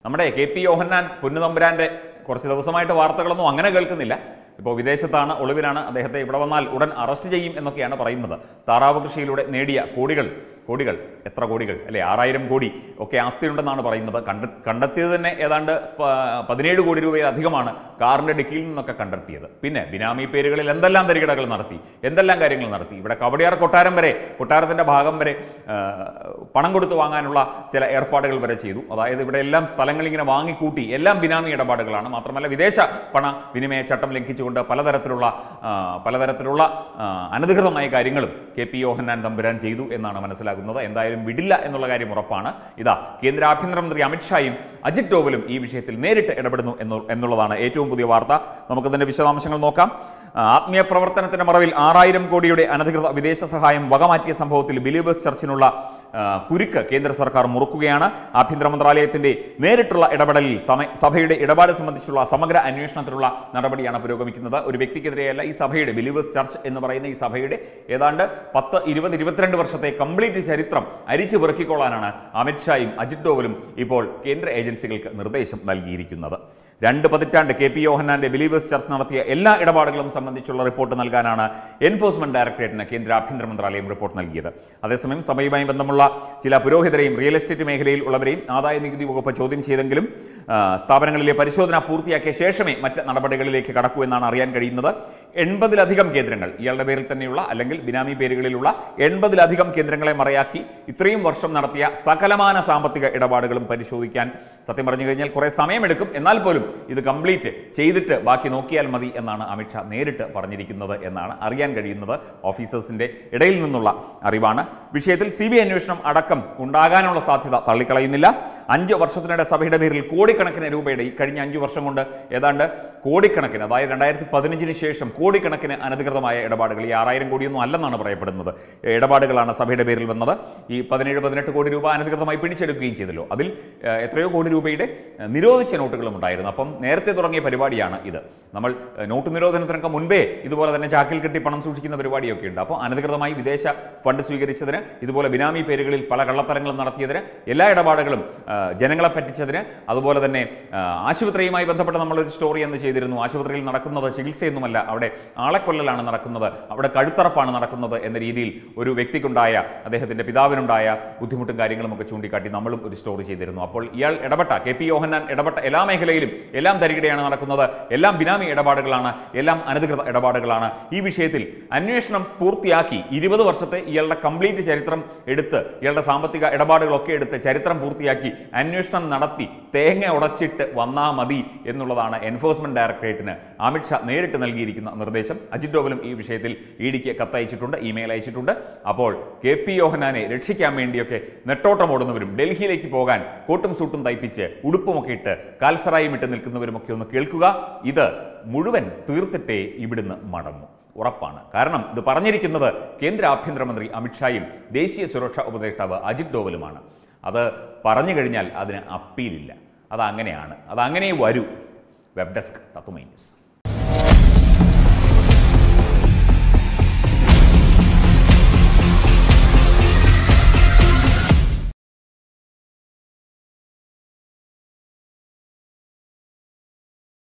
നമ്മുടെ K P യോഹന്നാൻ പൊന്നുതമ്പുരാൻ്റെ കുറച്ച് ദിവസമായിട്ട് വാർത്തകളൊന്നും അങ്ങനെ കേൾക്കുന്നില്ല ഇപ്പോൾ വിദേശത്താണ് ഒളിവിലാണ് അദ്ദേഹത്തെ ഇവിടെ വന്നാൽ ഉടൻ അറസ്റ്റ് ചെയ്യും എന്നൊക്കെയാണ് പറയുന്നത് താറാവ് കൃഷിയിലൂടെ നേടിയ കോടികൾ കോടികൾ എത്ര കോടികൾ അല്ലെ ആറായിരം കോടി ഒക്കെ ആസ്തിയുണ്ടെന്നാണ് പറയുന്നത് കണ്ട കണ്ടെത്തിയത് തന്നെ ഏതാണ്ട് പ- പതിനേഴ് കോടി രൂപയിലധികമാണ് കാറിന്റെ ഡിക്കിയിൽ നിന്നൊക്കെ കണ്ടെത്തിയത് പിന്നെ ബിനാമി പേരുകളിൽ എന്തെല്ലാം തരികിടകൾ നടത്തി എന്തെല്ലാം കാര്യങ്ങൾ നടത്തി ഇവിടെ കവടിയാർ കൊട്ടാരം വരെ കൊട്ടാരത്തിന്റെ ഭാഗം വരെ ആ, പണം കൊടുത്ത് വാങ്ങാനുള്ള ചില ഏർപ്പാടുകൾ വരെ ചെയ്തു അതായത് ഇവിടെ എല്ലാം സ്ഥലങ്ങൾ ഇങ്ങനെ വാങ്ങിക്കൂട്ടി എല്ലാം ബിനാമി ഇടപാടുകളാണ് മാത്രമല്ല വിദേശ പണ വിനിമയ ചട്ടം ലംഘിച്ചുകൊണ്ട് പലതരത്തിലുള്ള ആ, പലതരത്തിലുള്ള ആ, അനധികൃതമായ കാര്യങ്ങളും കെ പി യോഹന്നാൻ തമ്പുരാൻ ചെയ്തു എന്നാണ് മനസ്സിലാക്കുന്നത് എന്തായാലും വിടില്ല എന്നുള്ള കാര്യം ഉറപ്പാണ് ഇതാ കേന്ദ്ര ആഭ്യന്തരമന്ത്രി അമിത്ഷായും അജിത് ഡോവലും ഈ വിഷയത്തിൽ നേരിട്ട് ഇടപെടുന്നു എന്നു എന്നുള്ളതാണ് ഏറ്റവും പുതിയ വാർത്ത നമുക്കതിന്റെ വിശദാംശങ്ങൾ നോക്കാം ആ, ആത്മീയ പ്രവർത്തനത്തിന്റെ മറവിൽ ആറായിരം കോടിയുടെ അനധികൃത വിദേശ സഹായം വകമാറ്റിയ സംഭവത്തിൽ ബിലീവേഴ്സ് ചർച്ചിനുള്ള ആ, കുരുക്ക് കേന്ദ്ര സർക്കാർ മുറുക്കുകയാണ് ആഭ്യന്തര മന്ത്രാലയത്തിന്റെ നേരിട്ടുള്ള ഇടപെടലിൽ സമ- സഭയുടെ ഇടപാട് സംബന്ധിച്ചുള്ള സമഗ്ര അന്വേഷണത്തിനുള്ള നടപടിയാണ് പുരോഗമിക്കുന്നത് ഒരു വ്യക്തിക്കെതിരെയല്ല ഈ സഭയുടെ ബിലീവേഴ്സ് ചർച്ച് എന്ന് പറയുന്ന ഈ സഭയുടെ ഏതാണ്ട് പത്ത് ഇരുപത് ഇരുപത്തിരണ്ട് വർഷത്തെ കംപ്ലീറ്റ് ചരിത്രം അരിച്ചു പെറുക്കിക്കൊള്ളാനാണ് അമിത്ഷായും അജിത് ഡോവലും ഇപ്പോൾ കേന്ദ്ര ഏജൻസികൾക്ക് നിർദ്ദേശം നൽകിയിരിക്കുന്നത് രണ്ട് പതിറ്റാണ്ട് കെ പി യോഹന്നാന്റെ ബിലീവേഴ്സ് ചർച്ച് നടത്തിയ എല്ലാ ഇടപാടുകളും സംബന്ധിച്ചുള്ള റിപ്പോർട്ട് നൽകാനാണ് എൻഫോഴ്സ്മെന്റ് ഡയറക്ടറേറ്റിന് കേന്ദ്ര ആഭ്യന്തര മന്ത്രാലയം റിപ്പോർട്ട് നൽകിയത് അതേസമയം സഭയുമായി ബന്ധമുള്ള ചില പുരോഹിതരെയും റിയൽ എസ്റ്റേറ്റ് മേഖലയിൽ ഉള്ളവരെയും ആദായ നികുതി വകുപ്പ് ചോദ്യം ചെയ്തെങ്കിലും ആ, സ്ഥാപനങ്ങളിലെ പരിശോധന പൂർത്തിയാക്കിയ ശേഷമേ മറ്റ് നടപടികളിലേക്ക് കടക്കൂ എന്നാണ് അറിയാൻ കഴിയുന്നത് എൺപതിലധികം കേന്ദ്രങ്ങൾ ഇയാളുടെ പേരിൽ തന്നെയുള്ള അല്ലെങ്കിൽ ബിനാമി പേരുകളിലുള്ള എൺപതിലധികം കേന്ദ്രങ്ങളെ മറയാക്കി ഇത്രയും വർഷം നടത്തിയ സകലമാന സാമ്പത്തിക ഇടപാടുകളും പരിശോധിക്കാൻ സത്യം പറഞ്ഞു കഴിഞ്ഞാൽ കുറേ സമയമെടുക്കും എന്നാൽ പോലും ഇത് കംപ്ലീറ്റ് ചെയ്തിട്ട് ബാക്കി നോക്കിയാൽ മതി എന്നാണ് അമിത്ഷാ നേരിട്ട് പറഞ്ഞിരിക്കുന്നത് എന്നാണ് അറിയാൻ കഴിയുന്നത് ഓഫീസേഴ്സിന്റെ ഇടയിൽ നിന്നുള്ള അറിവാണ് വിഷയത്തിൽ സി ബി ഐ അന്വേഷണം അടക്കം ഉണ്ടാകാനുള്ള സാധ്യത തള്ളിക്കളയുന്നില്ല അഞ്ച് വർഷത്തിനിടെ സഭയുടെ പേരിൽ കോടിക്കണക്കിന് രൂപയുടെ ഈ കഴിഞ്ഞ അഞ്ച് വർഷം കൊണ്ട് ഏതാണ്ട് കോടിക്കണക്കിന് അതായത് രണ്ടായിരത്തി പതിനഞ്ചിന് ശേഷം കോടിക്കണക്കിന് അനധികൃതമായ ഇടപാടുകൾ ഈ ആറായിരം കോടിയൊന്നും അല്ലെന്നാണ് പറയപ്പെടുന്നത് ഇടപാടുകളാണ് സഭയുടെ പേരിൽ വന്നത് ഈ പതിനേഴ് പതിനെട്ട് കോടി രൂപ അനധികൃതമായി പിടിച്ചെടുക്കുകയും ചെയ്തല്ലോ അതിൽ ഏഹ്, എത്രയോ കോടി രൂപയുടെ ഏഹ്, നിരോധിച്ച നോട്ടുകളും ഉണ്ടായിരുന്നു അപ്പം നേരത്തെ തുടങ്ങിയ പരിപാടിയാണ് ഇത് നമ്മൾ ഏഹ്, നോട്ട് നിരോധനത്തിനൊക്കെ മുൻപേ ഇതുപോലെ തന്നെ ചാക്കിൽ കെട്ടി പണം സൂക്ഷിക്കുന്ന പരിപാടിയൊക്കെ ഉണ്ട് അപ്പോൾ അനധികൃതമായി വിദേശ ഫണ്ട് സ്വീകരിച്ചതിന് ഇതുപോലെ ബിനാമി പേരുകളിൽ പല കള്ളത്തരങ്ങളും നടത്തിയതിന് എല്ലാ ഇടപാടുകളും ആ, ജനങ്ങളെ പറ്റിച്ചതിന് അതുപോലെ തന്നെ ആ, ആശുപത്രിയുമായി ബന്ധപ്പെട്ട് നമ്മളൊരു സ്റ്റോറി എന്ന് ചെയ്തിരുന്നു ആശുപത്രിയിൽ നടക്കുന്നത് ചികിത്സയൊന്നുമല്ല അവിടെ ആളെക്കൊല്ലലാണ് നടക്കുന്നത് അവിടെ കഴുത്തറപ്പാണ് നടക്കുന്നത് എന്ന രീതിയിൽ ഒരു വ്യക്തിക്കുണ്ടായ അദ്ദേഹത്തിന്റെ പിതാവിനുണ്ടായ ബുദ്ധിമുട്ടും കാര്യങ്ങളും ഒക്കെ ചൂണ്ടിക്കാട്ടി നമ്മളും ഒരു സ്റ്റോറി ചെയ്തിരുന്നു അപ്പോൾ ഇയാൾ ഇടപെട്ട കെ പി യോഹന്നാൻ ഇടപെട്ട എല്ലാ മേഖലയിലും എല്ലാം തരികിടയാണ് നടക്കുന്നത് എല്ലാം ബിനാമി ഇടപാടുകളാണ് എല്ലാം അനധികൃത ഇടപാടുകളാണ് ഈ വിഷയത്തിൽ അന്വേഷണം പൂർത്തിയാക്കി ഇരുപത് വർഷത്തെ ഇയാളുടെ കംപ്ലീറ്റ് ചരിത്രം എടുത്ത് ഇയാളുടെ സാമ്പത്തിക ഇടപാടുകളൊക്കെ എടുത്ത് ചരിത്രം പൂർത്തിയാക്കി അന്വേഷണം നടത്തി തേങ്ങ ഉടച്ചിട്ട് വന്നാ മതി എന്നുള്ളതാണ് എൻഫോഴ്സ്മെന്റ് ഡയറക്ടറേറ്റിന് അമിത്ഷാ നേരിട്ട് നൽകിയിരിക്കുന്ന നിർദ്ദേശം അജിത് ഡോവലും ഈ വിഷയത്തിൽ ഇ ഡിക്ക് കത്തയച്ചിട്ടുണ്ട് ഇമെയിൽ അയച്ചിട്ടുണ്ട് അപ്പോൾ കെ പി യോഹനാനെ രക്ഷിക്കാൻ വേണ്ടിയൊക്കെ നെട്ടോട്ടമോടുന്നവരും ഡൽഹിയിലേക്ക് പോകാൻ കോട്ടും സൂട്ടും തയ്പ്പിച്ച് ഉടുപ്പുമൊക്കെ ഇട്ട് കാൽസറായും ഇട്ട് നിൽക്കുന്നവരുമൊക്കെ ഒന്ന് കേൾക്കുക ഇത് മുഴുവൻ തീർത്തിട്ടേ ഇവിടുന്ന് മടങ്ങും ഉറപ്പാണ് കാരണം ഇത് പറഞ്ഞിരിക്കുന്നത് കേന്ദ്ര ആഭ്യന്തരമന്ത്രി അമിത്ഷായും ദേശീയ സുരക്ഷാ ഉപദേഷ്ടാവ് അജിത് ഡോവലുമാണ് അത് പറഞ്ഞു കഴിഞ്ഞാൽ അതിന് അപ്പീലില്ല അതങ്ങനെയാണ് അതങ്ങനെ വരൂ വെബ് ഡെസ്ക് തത്തുമൈ ന്യൂസ്